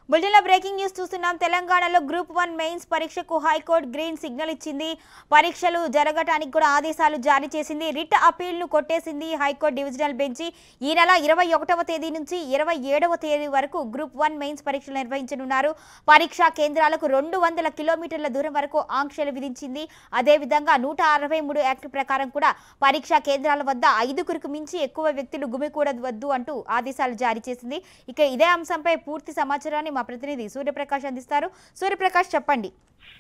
బులెటిన్లో breaking news చూస్తున్నాం తెలంగాణలో గ్రూప్ వన్ మెయిన్స్ పరీక్షకు హైకోర్టు గ్రీన్ సిగ్నల్ ఇచ్చింది పరీక్షలు జరగటానికి కూడా ఆదేశాలు జారీ చేసింది రిట్ అపీల్ను కొట్టేసింది హైకోర్టు డివిజనల్ బెంచి ఈ నెల ఇరవై ఒకటవ తేదీ నుంచి ఇరవై ఏడవ తేదీ వరకు గ్రూప్ వన్ మెయిన్స్ పరీక్షలు నిర్వహించనున్నారు పరీక్షా కేంద్రాలకు రెండు వందల కిలోమీటర్ల దూరం వరకు ఆంక్షలు విధించింది అదేవిధంగా నూట అరవై మూడు యాక్ట్ ప్రకారం కూడా పరీక్షా కేంద్రాల వద్ద ఐదుగురికి మించి ఎక్కువ వ్యక్తులు గుమికూడవద్దు అంటూ ఆదేశాలు జారీ చేసింది ఇక ఇదే అంశంపై పూర్తి సమాచారాన్ని మా ప్రతినిధి సూర్యప్రకాష్ అందిస్తారు సూర్యప్రకాష్ చెప్పండి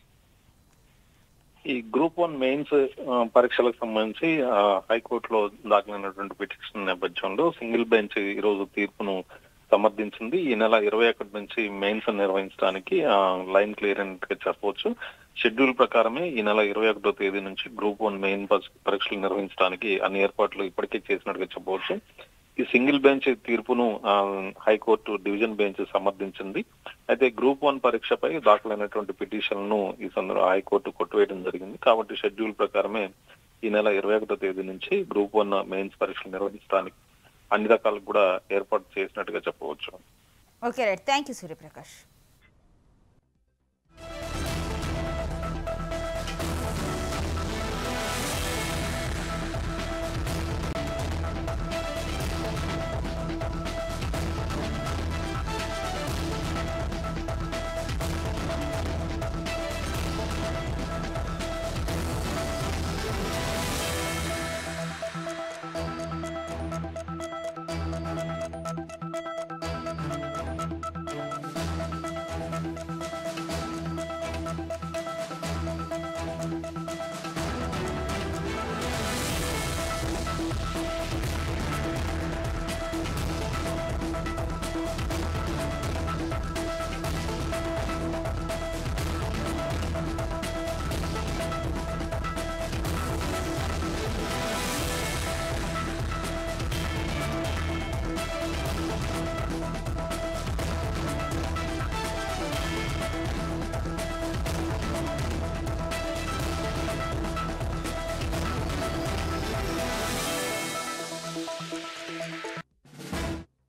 ఈ గ్రూప్ వన్ మెయిన్స్ ఆ, పరీక్షలకు సంబంధించి ఆ, హైకోర్టులో దాఖలైనటువంటి పిటిషన్ నేపథ్యంలో సింగిల్ బెంచ్ ఈ రోజు తీర్పును సమర్థించింది ఈ నెల ఇరవై ఒకటి నుంచి మెయిన్స్ నిర్వహించడానికి ఆ, లైన్ క్లియర్ అయినట్టుగా చెప్పవచ్చు షెడ్యూల్ ప్రకారమే ఈ నెల ఇరవై ఒకటో తేదీ నుంచి గ్రూప్ వన్ మెయిన్ పరీక్ష- పరీక్షలు నిర్వహించడానికి అన్ని ఏర్పాట్లు ఇప్పటికే చేసినట్టుగా చెప్పవచ్చు ఈ సింగిల్ బెంచ్ తీర్పును ఆ, హైకోర్టు డివిజన్ బెంచ్ సమర్థించింది అయితే గ్రూప్ వన్ పరీక్షపై దాఖలైనటువంటి పిటిషన్ను ఈ సందర్భంలో హైకోర్టు కొట్టివేయడం జరిగింది కాబట్టి షెడ్యూల్ ప్రకారమే ఈ నెల ఇరవై ఒకటో తేదీ నుంచి గ్రూప్ వన్ మెయిన్స్ పరీక్షలు నిర్వహించడానికి అన్ని రకాలకు కూడా ఏర్పాటు చేసినట్టుగా చెప్పవచ్చు okay right thank you Suryaprakash